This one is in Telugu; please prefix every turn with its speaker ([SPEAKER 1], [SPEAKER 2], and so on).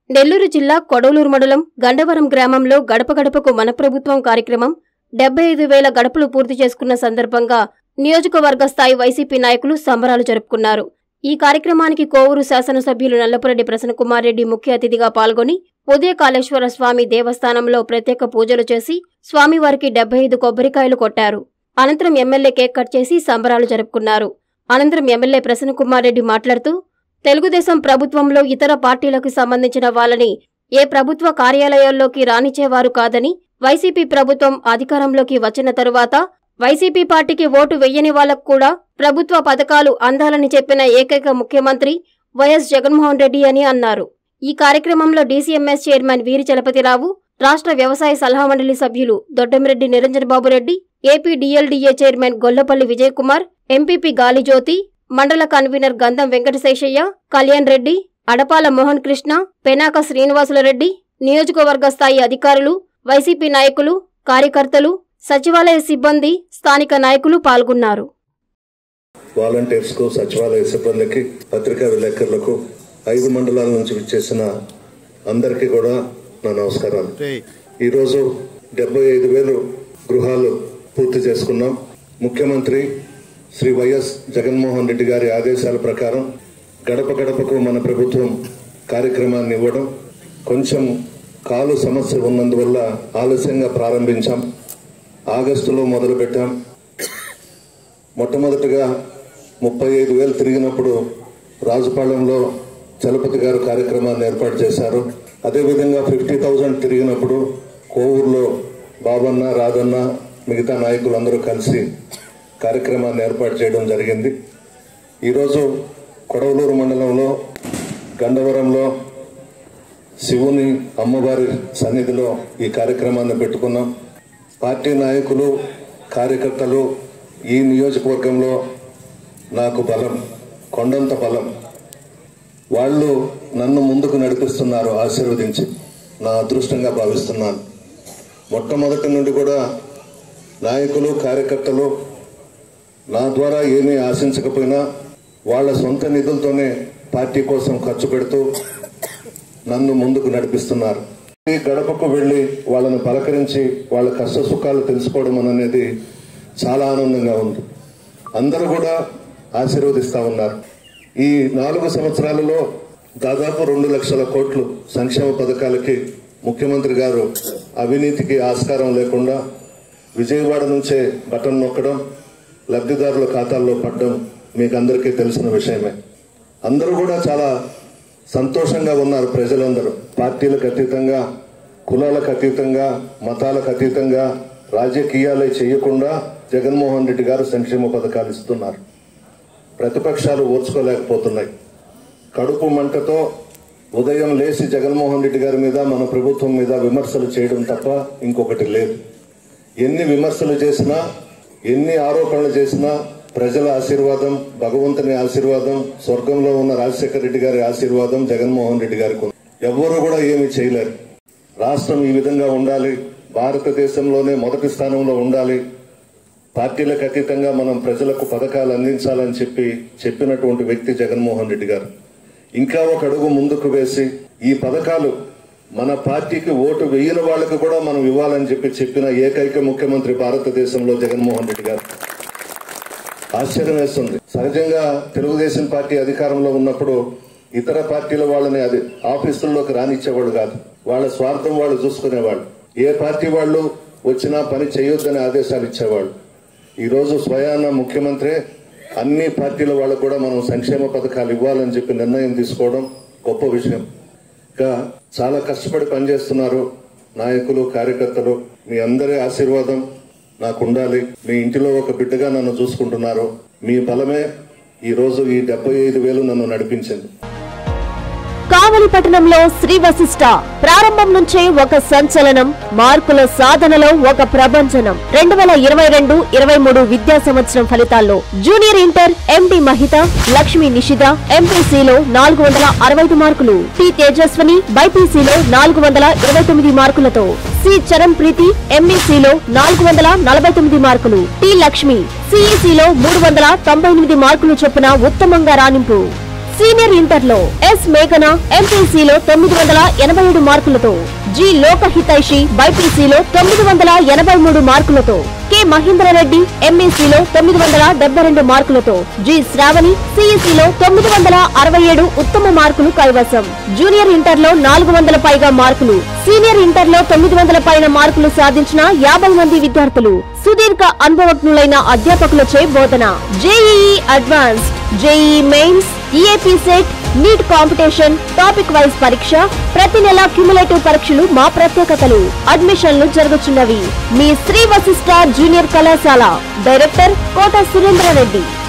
[SPEAKER 1] నెల్లూరు జిల్లా కొడవలూరు మండలం గండవరం గ్రామంలో గడప గడపకు మన ప్రభుత్వం కార్యక్రమం డెబ్బై ఐదు వేల గడపలు పూర్తి చేసుకున్న సందర్భంగా నియోజకవర్గ స్థాయి వైసీపీ నాయకులు సంబరాలు జరుపుకున్నారు ఈ కార్యక్రమానికి కోవూరు శాసనసభ్యులు నల్లపురెడ్డి ప్రసన్నకుమార్ రెడ్డి ముఖ్య అతిథిగా పాల్గొని ఉదయకాళేశ్వర స్వామి దేవస్థానంలో ప్రత్యేక పూజలు చేసి స్వామివారికి డెబ్బై ఐదు కొబ్బరికాయలు కొట్టారు అనంతరం ఎమ్మెల్యే కేక్ కట్ చేసి సంబరాలు జరుపుకున్నారు అనంతరం ఎమ్మెల్యే ప్రసన్నకుమార్ రెడ్డి మాట్లాడుతూ తెలుగుదేశం ప్రభుత్వంలో ఇతర పార్టీలకు సంబంధించిన వాళ్ళని ఏ ప్రభుత్వ కార్యాలయాల్లోకి రానిచ్చేవారు కాదని వైసీపీ ప్రభుత్వం అధికారంలోకి వచ్చిన తరువాత వైసీపీ పార్టీకి ఓటు వెయ్యని వాళ్లకు కూడా ప్రభుత్వ పథకాలు అందాలని చెప్పిన ఏకైక ముఖ్యమంత్రి వైఎస్ జగన్మోహన్ రెడ్డి అని అన్నారు ఈ కార్యక్రమంలో డీసీఎంఎస్ చైర్మన్ వీరి చలపతిరావు రాష్ట్ర వ్యవసాయ సలహా మండలి సభ్యులు Doddamireddy Niranjan Babureddy AP DLDA chairman Gollapalli Vijay Kumar MPP Galijyothi మండల కన్వీనర్ గంధం వెంకటశేషయ్య కళ్యాణ్ రెడ్డి అడపాల మోహన్ కృష్ణ పెనాక శ్రీనివాసులరెడ్డి నియోజకవర్గ స్థాయి అధికారులు వైసీపీ నాయకులు కార్యకర్తలు సచివాలయ సిబ్బంది స్థానిక నాయకులు పాల్గొన్నారు
[SPEAKER 2] వాలంటీర్స్ కు సచివాలయ సిబ్బందికి పత్రికా విలేకరులకు ఐదు మండలాల నుంచి విచ్చేసిన అందరికీ కూడా నా నమస్కారాలు ఈరోజు డెబ్బై ఐదు వేలు గృహాలు పూర్తి చేసుకున్నాం ముఖ్యమంత్రి శ్రీ వైఎస్ జగన్మోహన్ రెడ్డి గారి ఆదేశాల ప్రకారం గడప గడపకు మన ప్రభుత్వం కార్యక్రమాన్ని ఇవ్వడం కొంచెం కాలు సమస్య ఉన్నందువల్ల ఆలస్యంగా ప్రారంభించాం ఆగస్టులో మొదలుపెట్టాం మొట్టమొదటిగా ముప్పై ఐదు వేలు తిరిగినప్పుడు రాజుపాలెంలో చలపతి గారు కార్యక్రమాన్ని ఏర్పాటు చేశారు అదేవిధంగా ఫిఫ్టీ థౌజండ్ తిరిగినప్పుడు కోవూరులో బాబన్న రాధన్న మిగతా నాయకులందరూ కలిసి కార్యక్రమాన్ని ఏర్పాటు చేయడం జరిగింది ఈరోజు కొడవలూరు మండలంలో గండవరంలో శివుని అమ్మవారి సన్నిధిలో ఈ కార్యక్రమాన్ని పెట్టుకున్నాం పార్టీ నాయకులు కార్యకర్తలు ఈ నియోజకవర్గంలో నాకు బలం కొండంత బలం వాళ్ళు నన్ను ముందుకు నడిపిస్తున్నారు ఆశీర్వదించి నా అదృష్టంగా భావిస్తున్నాను మొట్టమొదటి నుండి కూడా నాయకులు కార్యకర్తలు నా ద్వారా ఏమీ ఆశించకపోయినా వాళ్ళ సొంత నిధులతోనే పార్టీ కోసం ఖర్చు పెడుతూ నన్ను ముందుకు నడిపిస్తున్నారు ఈ గడపకు వెళ్లి వాళ్ళని పలకరించి వాళ్ళ కష్ట సుఖాలు తెలుసుకోవడం అనేది చాలా ఆనందంగా ఉంది అందరూ కూడా ఆశీర్వదిస్తా ఉన్నారు ఈ నాలుగు సంవత్సరాలలో దాదాపు రెండు లక్షల కోట్లు సంక్షేమ పథకాలకి ముఖ్యమంత్రి గారు అవినీతికి ఆస్కారం లేకుండా విజయవాడ నుంచే బటన్ నొక్కడం లబ్ధిదారుల ఖాతాల్లో పడడం మీకు అందరికీ తెలిసిన విషయమే అందరూ కూడా చాలా సంతోషంగా ఉన్నారు ప్రజలందరూ పార్టీలకు అతీతంగా కులాలకు అతీతంగా మతాలకు అతీతంగా రాజకీయాలే చేయకుండా జగన్మోహన్ రెడ్డి గారు సంక్షేమ పథకాలు ఇస్తున్నారు ప్రతిపక్షాలు ఓర్చుకోలేకపోతున్నాయి కడుపు మంటతో ఉదయం లేచి జగన్మోహన్ రెడ్డి గారి మీద మన ప్రభుత్వం మీద విమర్శలు చేయడం తప్ప ఇంకొకటి లేదు ఎన్ని విమర్శలు చేసినా ఎన్ని ఆరోపణలు చేసినా ప్రజల ఆశీర్వాదం భగవంతుని ఆశీర్వాదం స్వర్గంలో ఉన్న రాజశేఖర రెడ్డి గారి ఆశీర్వాదం జగన్మోహన్ రెడ్డి గారికి ఉంది ఎవ్వరూ కూడా ఏమీ చేయలేరు రాష్ట్రం ఈ విధంగా ఉండాలి భారతదేశంలోనే మొదటి స్థానంలో ఉండాలి పార్టీలకు అతీతంగా మనం ప్రజలకు పథకాలు అందించాలని చెప్పి చెప్పినటువంటి వ్యక్తి జగన్మోహన్ రెడ్డి గారు ఇంకా ఒక అడుగు ముందుకు వేసి ఈ పథకాలు మన పార్టీకి ఓటు వేయని వాళ్ళకు కూడా మనం ఇవ్వాలని చెప్పి చెప్పిన ఏకైక ముఖ్యమంత్రి భారతదేశంలో జగన్మోహన్ రెడ్డి గారు ఆశ్చర్యం వేస్తుంది సహజంగా తెలుగుదేశం పార్టీ అధికారంలో ఉన్నప్పుడు ఇతర పార్టీల వాళ్ళని అది ఆఫీసుల్లోకి రానిచ్చేవాడు కాదు వాళ్ళ స్వార్థం వాళ్ళు చూసుకునేవాళ్ళు ఏ పార్టీ వాళ్ళు వచ్చినా పని చేయొద్దని ఆదేశాలు ఇచ్చేవాళ్ళు ఈ రోజు స్వయాన ముఖ్యమంత్రి అన్ని పార్టీల వాళ్ళకు కూడా మనం సంక్షేమ పథకాలు ఇవ్వాలని చెప్పి నిర్ణయం తీసుకోవడం గొప్ప విషయం ఇంకా చాలా కష్టపడి పనిచేస్తున్నారు నాయకులు కార్యకర్తలు మీ అందరి ఆశీర్వాదం నాకు ఉండాలి మీ ఇంటిలో ఒక బిడ్డగా నన్ను చూసుకుంటున్నారు మీ బలమే ఈ రోజు ఈ డెబ్బై ఐదు వేలు నన్ను నడిపించింది
[SPEAKER 3] కావలి పట్టణంలో శ్రీ వశిష్ట ప్రారంభం నుంచే ఒక సంచలనం మార్కుల సాధనలో ఒక ప్రభంజనం రెండు వేల ఇరవై రెండు ఇరవై మూడు విద్యా సంవత్సరం ఫలితాల్లో junior inter MD Mahitha Lakshmi Nishitha ఎంపీసీలో నాలుగు వందల అరవై ఐదు మార్కులు టి తేజస్వని బైపీసీలో నాలుగు వందల ఇరవై తొమ్మిది మార్కులతో సి చరణ్ ప్రీతి ఎంఈసీలో నాలుగు వందల నలభై తొమ్మిది మార్కులు టి లక్ష్మి సిఈసీలో మూడు వందల తొంభై ఎనిమిది మార్కులు చొప్పున ఉత్తమంగా రాణింపు సీనియర్ ఇంటర్లో ఎస్ మేఘన ఎంపీసీలో తొమ్మిది వందల ఎనభై ఏడు మార్కులతో జి లోకహితైషి బైపీసీలో తొమ్మిది వందల ఎనభై మూడు మార్కులతో కె మహేంద్రరెడ్డి ఎంఈసీలో తొమ్మిది వందల డెబ్బై రెండు మార్కులతో జి శ్రావణి సిఈసీలో తొమ్మిది వందల అరవై ఏడు ఉత్తమ మార్కులు కైవసం జూనియర్ ఇంటర్లో నాలుగు వందల పైగా మార్కులు సీనియర్ ఇంటర్లో తొమ్మిది వందల పైన మార్కులు సాధించిన యాభై మంది విద్యార్థులు సుదీర్ఘ అనుభవజ్ఞులైన అధ్యాపకులచే బోధన JEE advanced JEE mains EAPCET NEET competition topic wise పరీక్ష ప్రతి నెల క్యుములేటివ్ పరీక్షలు మా ప్రత్యేకతలు అడ్మిషన్లు జరుగుతున్నవి మీ శ్రీ వశిష్ట జూనియర్ కళాశాల డైరెక్టర్ కోట సురేంద్ర రెడ్డి